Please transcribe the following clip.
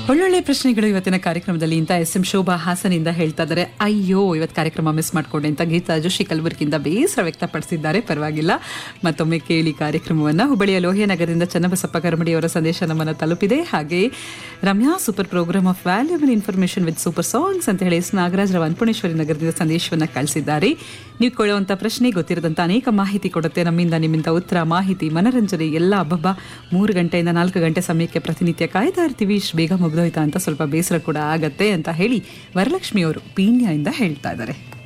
ಒಳ್ಳೊಳ್ಳೆ ಪ್ರಶ್ನೆಗಳು ಇವತ್ತಿನ ಕಾರ್ಯಕ್ರಮದಲ್ಲಿ ಅಂತ ಎಸ್ ಎಂ ಶೋಭಾ ಹಾಸನಿಂದ ಹೇಳ್ತಾ ಇದ್ದಾರೆ ಅಯ್ಯೋ ಇವತ್ತು ಕಾರ್ಯಕ್ರಮ ಮಿಸ್ ಮಾಡ್ಕೊಂಡೆ ಅಂತ ಗೀತಾ ಜೋಶಿ ಕಲಬುರ್ಗಿಯಿಂದ ಬೇಸರ ವ್ಯಕ್ತಪಡಿಸಿದ್ದಾರೆ ಪರವಾಗಿಲ್ಲ ಮತ್ತೊಮ್ಮೆ ಕೇಳಿ ಕಾರ್ಯಕ್ರಮವನ್ನು ಹುಬ್ಬಳ್ಳಿಯ ಲೋಹಿಯ ನಗರದಿಂದ ಚನ್ನಬಸಪ್ಪ ಕರಮಡಿ ಅವರ ಸಂದೇಶ ನಮ್ಮನ್ನು ತಲುಪಿದೆ ಹಾಗೆ Ramya super programme of valuable information with super songs ಅಂತ ಹೇಳಿ ಎಸ್ ನಾಗರಾಜ್ ರಾವ್ ಅನ್ಪುಣೇಶ್ವರಿ ನಗರದಿಂದ ಸಂದೇಶವನ್ನು ಕಳಿಸಿದ್ದಾರೆ ನೀವು ಕೊಳ್ಳುವಂಥ ಪ್ರಶ್ನೆ ಗೊತ್ತಿರದಂಥ ಅನೇಕ ಮಾಹಿತಿ ಕೊಡುತ್ತೆ ನಮ್ಮಿಂದ ನಿಮ್ಮಿಂದ ಉತ್ತರ ಮಾಹಿತಿ ಮನರಂಜನೆ ಎಲ್ಲ ಹಬ್ಬ ಮೂರು ಗಂಟೆಯಿಂದ ನಾಲ್ಕು ಗಂಟೆ ಸಮಯಕ್ಕೆ ಪ್ರತಿನಿತ್ಯ ಕಾಯ್ತಾ ಇರ್ತೀವಿ ಇಷ್ಟು ಬೇಗ ಮುಗ್ದೋಯ್ತಾ ಅಂತ ಸ್ವಲ್ಪ ಬೇಸರ ಕೂಡ ಆಗತ್ತೆ ಅಂತ ಹೇಳಿ ವರಲಕ್ಷ್ಮಿ ಅವರು ಪೀಣ್ಯ ಇಂದ ಹೇಳ್ತಾ ಇದ್ದಾರೆ